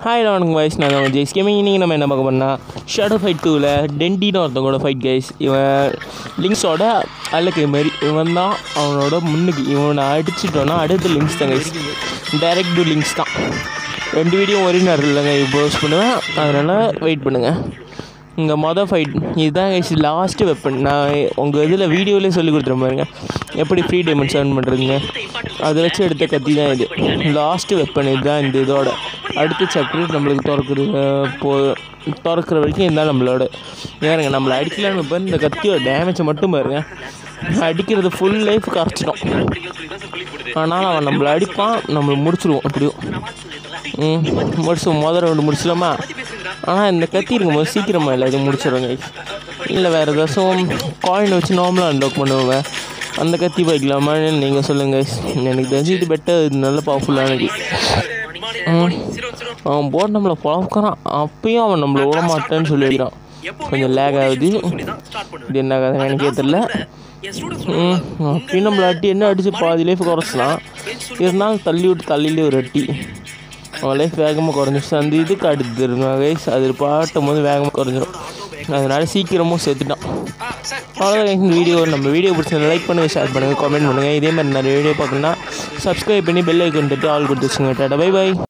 hi வணக்கம் guys நான் தான் ஜெய்ஸ் கேமிங் இன்றைக்கி நம்ம என்ன பார்க்க போனால் ஷேடோ ஃபைட் டூவில் டென்டின்னு ஒருத்தவங்களோட ஃபைட் கைஸ் இவன் லிங்க்ஸோட அழகு மாரி இவன் தான் அவனோட முன்னுக்கு இவனை அடிச்சிட்டோன்னா அடுத்த லிங்க்ஸ் தான் கைஸ் டைரக்ட் டு லிங்க்ஸ் தான் ரெண்டு வீடியோ ஒரே நேரம் இல்லைங்க போஸ்ட் பண்ணுவேன் அதனால் வெயிட் பண்ணுங்கள் இங்கே மொதல் ஃபைட் இதுதான் கைஸ் லாஸ்ட்டு வெப்பன் நான் உங்கள் இதில் வீடியோவிலே சொல்லி கொடுத்துருவேன் பாருங்க எப்படி ஃப்ரீ டைமண்ட்ஸ் ஏர்ன் பண்ணுறதுங்க அதை வச்சு எடுத்த கத்தி தான் இது லாஸ்ட்டு வெப்பன் இதுதான் இந்த இதோட அடுத்த சாப்டர் நம்மளுக்கு திறக்குது போ திறக்கிற வரைக்கும் இதுதான் நம்மளோட ஏறுங்க நம்மளை அடிக்கலான்னு இப்போ இந்த கத்தியோட டேமேஜை மட்டும் பாருங்க அடிக்கிறது ஃபுல் லைஃப் கரைச்சிட்டோம் ஆனால் அவன் நம்மளை அடிப்பான் நம்மளை முடிச்சிடுவோம் எப்படியும் ம் முடிச்சு மொதல் ரவுண்டு முடிச்சிடலாமா ஆனால் இந்த கத்தி இருக்கும்போது சீக்கிரமாக இல்லை இது முடிச்சிடுங்க இல்லை வேறு ஏதாச்சும் காயின் வச்சு நார்மலாக அன்லாக் பண்ணுவாங்க அந்த கத்தி போய்க்கலாமான்னு நீங்கள் சொல்லுங்கள் எனக்கு தெரிஞ்சு இது பெட்டர் இது நல்ல பவர்ஃபுல்லானது ம் அவன் போட்டு நம்மளை பழக்கிறான் அப்பயும் அவன் நம்மளை விட மாட்டேன்னு சொல்லி வைக்கிறான் கொஞ்சம் லேக் ஆகுது இது என்ன கதை எனக்கே தெரில ம் அப்பயும் நம்மளை அட்டி என்ன அடித்து பாதி லைஃப் குறைச்சலாம் இருந்தாலும் தள்ளி விட்டு தள்ளிலே ஒரு அட்டி அவன் லைஃப் வேகமாக குறைஞ்சிச்சு அந்த இதுக்கு அடுத்துருங்க கைஸ் அது பாட்டும் போது வேகமாக குறைஞ்சிரும் அதனால சீக்கிரமும் செத்துட்டான் அவ்வளோதான் இந்த வீடியோ நம்ம வீடியோ பிடிச்சதை லைக் பண்ணுங்கள் ஷேர் பண்ணுங்கள் கமெண்ட் பண்ணுங்கள் இதே மாதிரி நிறைய வீடியோ பார்க்கணுன்னா சப்ஸ்கிரைப் பண்ணி பெல் ஐக்கன் தட்டி ஆல் கொடுத்து வச்சுங்க டாடா பை பை